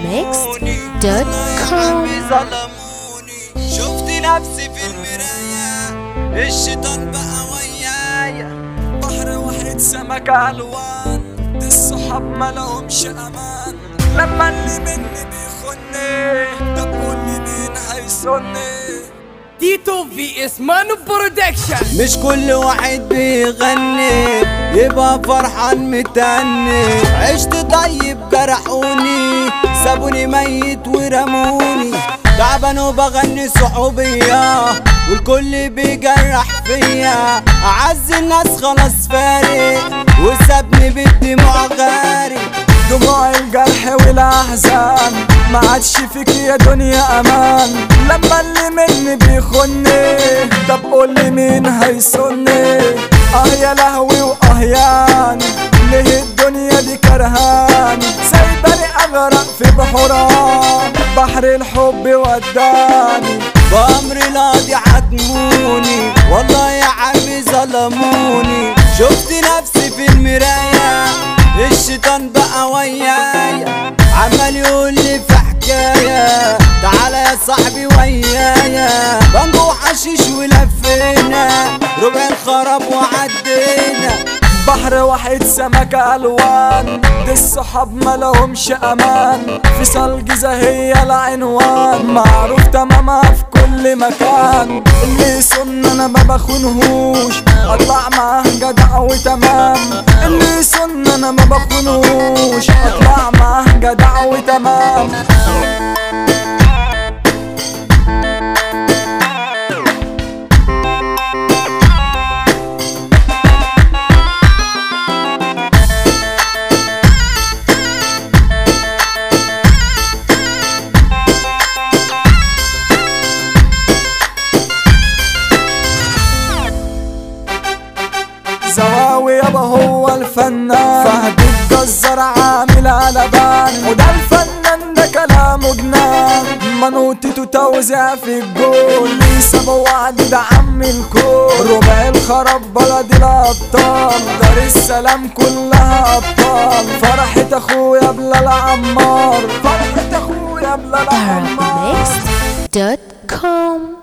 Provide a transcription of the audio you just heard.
arabmixed.com ظلموني شفت نفسي في المراية الشيطان بقى ويايا بحر واحد سمكة ألوان دي الصحاب مالهمش أمان لما اللي مني بيخوني طب قول لي مين هيصوني تيتو في اسمان برودكشن مش كل واحد بيغني يبقى فرحان متني عشت طيب جرحوني سابوني ميت ورموني تعبان وبغني صحوبية والكل بيجرح فيا أعز الناس خلاص فارق وسابني بالدموع غارق دموع الجرح والاحزان ما عادش فيك يا دنيا امان لما اللي مني بيخوني طب قول لي مين هيصوني اه يا لهوي واه يعني ليه الدنيا دي كرهاني سايباني اغرق في بحورها بحر الحب وداني بأمر القاضي عدموني والله يا عمي ظلموني شفت نفسي في المراية الشيطان بقى ويايا عمال يقول لي في حكاية تعالى يا صاحبي ويايا بنجو حشيش ولفينا ربع الخراب وعدينا بحر واحد سمكة ألوان دي الصحاب مالهمش أمان في الجيزة هي العنوان معروف تمامها في كل مكان اللي يسن أنا ما بخونهوش أطلع معاه جدع وتمام اللي يسن أنا ما بخونهوش أطلع معاه جدع وتمام زواوي يابا هو الفنان فهد الجزار عامل قلبان وده الفنان ده كلامه جنان منوتته توزيع في الجول ليسا بوعد ده عم الكل ربع الخراب بلد الابطال دار السلام كلها ابطال فرحة اخويا بلال عمار فرحة اخويا بلال عمار arabmixed.com